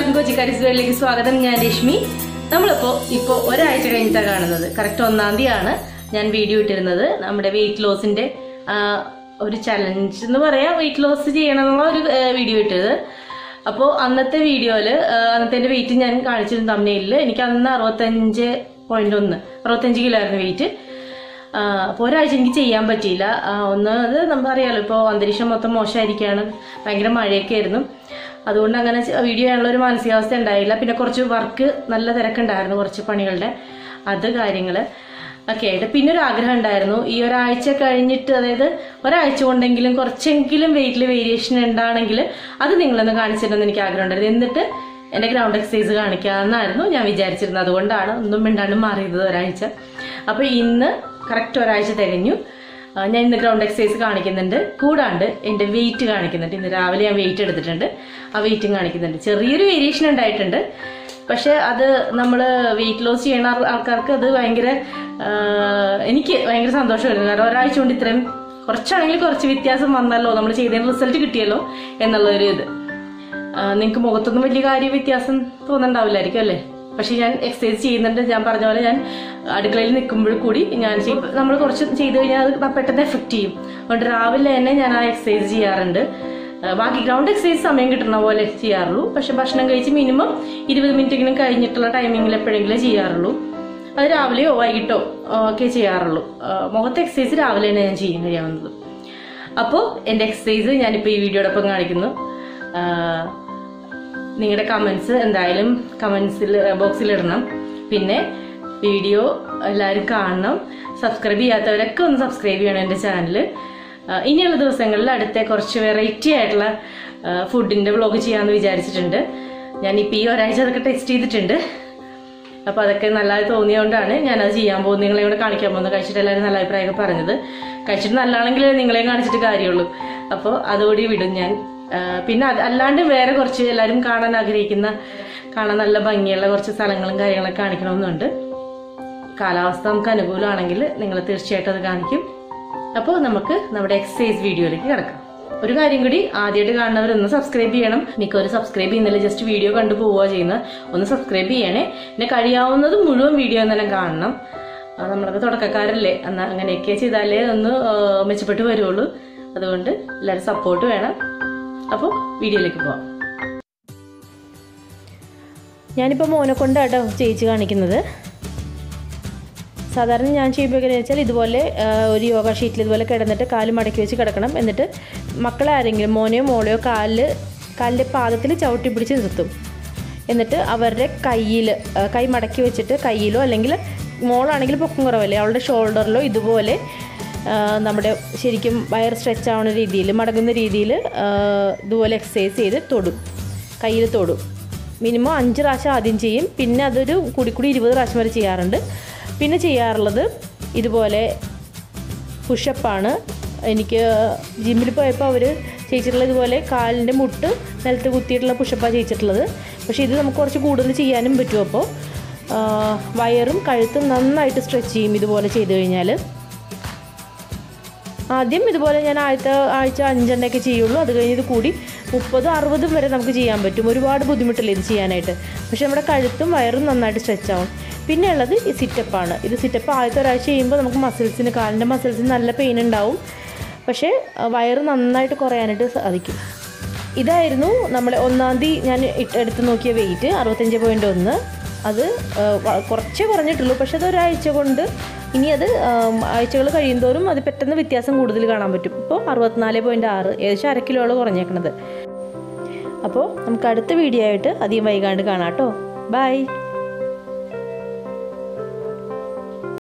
എല്ലാവർക്കും കൊച്ചിക്കാരിസുകളിലേക്ക് സ്വാഗതം ഞാൻ രശ്മി നമ്മളിപ്പോ ഇപ്പോ ഒരാഴ്ച കഴിഞ്ഞിട്ടാണ് കാണുന്നത് കറക്റ്റ് ഒന്നാം തീയതിയാണ് ഞാൻ വീഡിയോ ഇട്ടിരുന്നത് നമ്മുടെ വെയിറ്റ് ലോസിന്റെ ഒരു ചലഞ്ച് എന്ന് പറയാം വെയിറ്റ് ലോസ് ചെയ്യണമെന്നുള്ള ഒരു ആ, വീഡിയോ ഇട്ടത് അപ്പോൾ അന്നത്തെ വീഡിയോയില് അന്നത്തെ എൻ്റെ വെയിറ്റ് ഞാൻ കാണിച്ചിരുന്നു തമ്മിലില് എനിക്ക് അന്ന് അറുപത്തഞ്ച് പോയിന്റ് ഒന്ന് അറുപത്തഞ്ച് കിലോ ആയിരുന്നു വെയിറ്റ് അപ്പോൾ ഒരാഴ്ച എനിക്ക് ചെയ്യാൻ പറ്റിയില്ല ആ, ഒന്ന് അത് നമുക്കറിയാലോ ഇപ്പോൾ അന്തരീക്ഷം മൊത്തം മോശമായിരിക്കുകയാണ് ഭയങ്കര മഴയൊക്കെ ആയിരുന്നു അതുകൊണ്ട് അങ്ങനെ ചെ- വീഡിയോ ചെയ്യാനുള്ള ഒരു മാനസികാവസ്ഥ ഉണ്ടായില്ല പിന്നെ കുറച്ച് വർക്ക് നല്ല തിരക്കുണ്ടായിരുന്നു കുറച്ച് പണികളുടെ അത് കാര്യങ്ങൾ ഒക്കെ ആയിട്ട് പിന്നെ ഒരു ആഗ്രഹം ഉണ്ടായിരുന്നു ഈ ഒരാഴ്ച കഴിഞ്ഞിട്ട് അതായത് ഒരാഴ്ച കൊണ്ടെങ്കിലും കുറച്ചെങ്കിലും വെയിറ്റിൽ വേരിയേഷൻ ഉണ്ടാണെങ്കിൽ അത് നിങ്ങളൊന്ന് കാണിച്ചിരുന്നെന്ന് എനിക്ക് ആഗ്രഹം ഉണ്ടായിരുന്നു എന്നിട്ട് എന്റെ ഗ്രൗണ്ട് എക്സസൈസ് കാണിക്കാമെന്നായിരുന്നു ഞാൻ വിചാരിച്ചിരുന്നത് അതുകൊണ്ടാണ് ഒന്നും മിണ്ടാണ്ട് മാറിയത് ഒരാഴ്ച അപ്പൊ ഇന്ന് കറക്റ്റ് ഒരാഴ്ച തികഞ്ഞു ആ, ഞാൻ ഇന്ന് ഗ്രൗണ്ട് എക്സസൈസ് കാണിക്കുന്നുണ്ട് കൂടാണ്ട് എന്റെ വെയിറ്റ് കാണിക്കുന്നുണ്ട് ഇന്ന് രാവിലെ ഞാൻ വെയിറ്റ് എടുത്തിട്ടുണ്ട് ആ വെയിറ്റും കാണിക്കുന്നുണ്ട് ചെറിയൊരു വേരിയേഷൻ ഉണ്ടായിട്ടുണ്ട് പക്ഷെ അത് നമ്മൾ വെയിറ്റ് ലോസ് ചെയ്യുന്ന ആൾ- ആൾക്കാർക്ക് അത് ഭയങ്കര ആ, എനിക്ക് ഭയങ്കര സന്തോഷമായിരുന്നു കാരണം ഒരാഴ്ച കൊണ്ട് ഇത്രയും കുറച്ചാണെങ്കിൽ കുറച്ച് വ്യത്യാസം വന്നല്ലോ നമ്മൾ ചെയ്തതിന് റിസൾട്ട് കിട്ടിയല്ലോ എന്നുള്ളൊരു ഇത് നിങ്ങൾക്ക് മുഖത്തൊന്നും വലിയ കാര്യം വ്യത്യാസം തോന്നുന്നുണ്ടാവില്ലായിരിക്കും അല്ലേ പക്ഷെ ഞാൻ എക്സസൈസ് ചെയ്യുന്നുണ്ട് ഞാൻ പറഞ്ഞ പോലെ ഞാൻ അടുക്കളയിൽ നിൽക്കുമ്പോൾ കൂടി ഞാൻ നമ്മൾ കുറച്ച് ചെയ്ത് കഴിഞ്ഞാൽ അത് പെട്ടെന്ന് എഫക്ട് ചെയ്യും അതുകൊണ്ട് രാവിലെ തന്നെ ഞാൻ ആ എക്സസൈസ് ചെയ്യാറുണ്ട് ആ, ബാക്കി ഗ്രൗണ്ട് എക്സസൈസ് സമയം കിട്ടുന്ന പോലെ ചെയ്യാറുള്ളൂ പക്ഷെ ഭക്ഷണം കഴിച്ച് മിനിമം ഇരുപത് മിനിറ്റെങ്കിലും കഴിഞ്ഞിട്ടുള്ള ടൈമിങ്ങിൽ എപ്പോഴെങ്കിലും ചെയ്യാറുള്ളൂ അത് രാവിലെയോ വൈകിട്ടോ ആ, ഒക്കെ ചെയ്യാറുള്ളൂ ആ, മുഖത്തെ എക്സസൈസ് രാവിലെ തന്നെ ഞാൻ ചെയ്യും കഴിയാവുന്നത് അപ്പോൾ എൻ്റെ എക്സസൈസ് ഞാനിപ്പോൾ ഈ വീഡിയോടൊപ്പം കാണിക്കുന്നു ആ, നിങ്ങളുടെ കമൻസ് എന്തായാലും കമൻസിൽ ബോക്സിൽ ഇടണം പിന്നെ വീഡിയോ എല്ലാവരും കാണണം സബ്സ്ക്രൈബ് ചെയ്യാത്തവരൊക്കെ ഒന്ന് സബ്സ്ക്രൈബ് ചെയ്യണം എൻ്റെ ചാനൽ ഇനിയുള്ള ദിവസങ്ങളിൽ അടുത്ത കുറച്ച് വെറൈറ്റി ആയിട്ടുള്ള ഫുഡിൻ്റെ വ്ളോഗ് ചെയ്യാമെന്ന് വിചാരിച്ചിട്ടുണ്ട് ഞാനിപ്പോൾ ഈ ഒരാഴ്ച അതൊക്കെ ടെസ്റ്റ് ചെയ്തിട്ടുണ്ട് അപ്പോൾ അതൊക്കെ നല്ലതായി തോന്നിയതുകൊണ്ടാണ് ഞാനത് ചെയ്യാൻ പോകുന്നത് നിങ്ങളെ കൂടെ കാണിക്കാൻ പോകുന്നത് കഴിച്ചിട്ട് എല്ലാവരും നല്ല അഭിപ്രായമൊക്കെ പറഞ്ഞത് കഴിച്ചിട്ട് നല്ലതാണെങ്കിൽ നിങ്ങളെയും കാണിച്ചിട്ട് കാര്യമുള്ളൂ അപ്പോൾ അതുകൂടി വിടും ഞാൻ ആ, പിന്നെ അത് അല്ലാണ്ട് വേറെ കുറച്ച് എല്ലാവരും കാണാൻ ആഗ്രഹിക്കുന്ന കാണാൻ നല്ല ഭംഗിയുള്ള കുറച്ച് സ്ഥലങ്ങളും കാര്യങ്ങളൊക്കെ കാണിക്കണമെന്നുണ്ട് കാലാവസ്ഥ നമുക്ക് അനുകൂലമാണെങ്കിൽ നിങ്ങൾ തീർച്ചയായിട്ടും അത് കാണിക്കും അപ്പോൾ നമുക്ക് നമ്മുടെ എക്സസൈസ് വീഡിയോയിലേക്ക് കിടക്കാം ഒരു കാര്യം കൂടി ആദ്യമായിട്ട് കാണുന്നവർ ഒന്ന് സബ്സ്ക്രൈബ് ചെയ്യണം മിക്കവരും സബ്സ്ക്രൈബ് ചെയ്യുന്നില്ല ജസ്റ്റ് വീഡിയോ കണ്ടു പോവുക ചെയ്യുന്നത് ഒന്ന് സബ്സ്ക്രൈബ് ചെയ്യണേ പിന്നെ കഴിയാവുന്നത് മുഴുവൻ വീഡിയോ തന്നെ കാണണം ആ, നമ്മളൊക്കെ തുടക്കക്കാരല്ലേ എന്നാൽ അങ്ങനെയൊക്കെ ചെയ്താലേ ഒന്ന് ആ, മെച്ചപ്പെട്ട് വരുള്ളൂ അതുകൊണ്ട് എല്ലാവരും സപ്പോർട്ട് വേണം അപ്പോൾ വീഡിയോയിലേക്ക് പോവാം ഞാനിപ്പോൾ മോനെ കൊണ്ടാട്ടോ ചേച്ചി കാണിക്കുന്നത് സാധാരണ ഞാൻ ചെയ്യുമ്പോൾ എങ്ങനെയാണെന്ന് വെച്ചാൽ ഇതുപോലെ ആ, ഒരു യോഗ ഷീറ്റിൽ ഇതുപോലെ കിടന്നിട്ട് കാല് മടക്കി വെച്ച് കിടക്കണം എന്നിട്ട് മക്കളെ ആരെങ്കിലും മോനെയോ മോളെയോ കാലിൽ കാലിൻ്റെ പാദത്തിൽ ചവിട്ടി പിടിച്ച് നിർത്തും എന്നിട്ട് അവരുടെ കയ്യിൽ കൈ മടക്കി വെച്ചിട്ട് കയ്യിലോ അല്ലെങ്കിൽ മോളാണെങ്കിൽ പൊക്കം കുറവല്ലേ അവളുടെ ഷോൾഡറിലോ ഇതുപോലെ ആ, നമ്മുടെ ശരിക്കും വയർ സ്ട്രെച്ച് ആവുന്ന രീതിയിൽ മടങ്ങുന്ന രീതിയിൽ ഇതുപോലെ എക്സസൈസ് ചെയ്ത് തൊടും കയ്യിൽ തൊടും മിനിമം അഞ്ച് പ്രാവശ്യം ആദ്യം ചെയ്യും പിന്നെ അതൊരു കൂടി കൂടി ഇരുപത് പ്രാവശ്യം വരെ ചെയ്യാറുണ്ട് പിന്നെ ചെയ്യാറുള്ളത് ഇതുപോലെ പുഷപ്പാണ് എനിക്ക് ജിമ്മിൽ പോയപ്പോൾ അവർ ചെയ്യിച്ചിട്ടുള്ളത് ഇതുപോലെ കാലിൻ്റെ മുട്ട് നിലത്ത് കുത്തിയിട്ടുള്ള പുഷപ്പാണ് ചെയ്യിച്ചിട്ടുള്ളത് പക്ഷേ ഇത് നമുക്ക് കുറച്ച് കൂടുതൽ ചെയ്യാനും പറ്റും അപ്പോൾ ആ, വയറും കഴുത്തും നന്നായിട്ട് സ്ട്രെച്ച് ചെയ്യും ഇതുപോലെ ചെയ്ത് കഴിഞ്ഞാൽ ആദ്യം ഇതുപോലെ ഞാൻ ആഴ്ച ആഴ്ച അഞ്ചെണ്ണയൊക്കെ ചെയ്യുള്ളൂ അത് കഴിഞ്ഞ് ഇത് കൂടി മുപ്പതും അറുപതും വരെ നമുക്ക് ചെയ്യാൻ പറ്റും ഒരുപാട് ബുദ്ധിമുട്ടില്ല ഇത് ചെയ്യാനായിട്ട് പക്ഷെ നമ്മുടെ കഴുത്തും വയറും നന്നായിട്ട് സ്ട്രെച്ച് ആവും പിന്നെ ഉള്ളത് ഈ സിറ്റപ്പാണ് ഇത് സിറ്റപ്പ് ആദ്യത്തെ ഒരാഴ്ച ചെയ്യുമ്പോൾ നമുക്ക് മസിൽസിന് കാലിൻ്റെ മസിൽസിന് നല്ല പെയിൻ ഉണ്ടാവും പക്ഷേ ആ, വയറ് നന്നായിട്ട് കുറയാനായിട്ട് സാധിക്കും ഇതായിരുന്നു നമ്മുടെ ഒന്നാം തീയതി ഞാൻ ഇട്ട് എടുത്ത് നോക്കിയ വെയിറ്റ് അറുപത്തഞ്ച് പോയിൻ്റ് ഒന്ന് അത് ആ, വ- കുറച്ചേ കുറഞ്ഞിട്ടുള്ളൂ പക്ഷെ അത് ഒരാഴ്ച കൊണ്ട് ഇനി അത് ആഴ്ചകൾ കഴിയുന്തോറും അത് പെട്ടെന്ന് വ്യത്യാസം കൂടുതൽ കാണാൻ പറ്റും ഇപ്പോൾ അറുപത്തിനാല് പോയിൻറ്റ് ആറ് ഏകദേശം അര കിലോളം കുറഞ്ഞേക്കണത് അപ്പോൾ നമുക്ക് അടുത്ത വീഡിയോ ആയിട്ട് അധികം വൈകാണ്ട് കാണാം കേട്ടോ ബൈ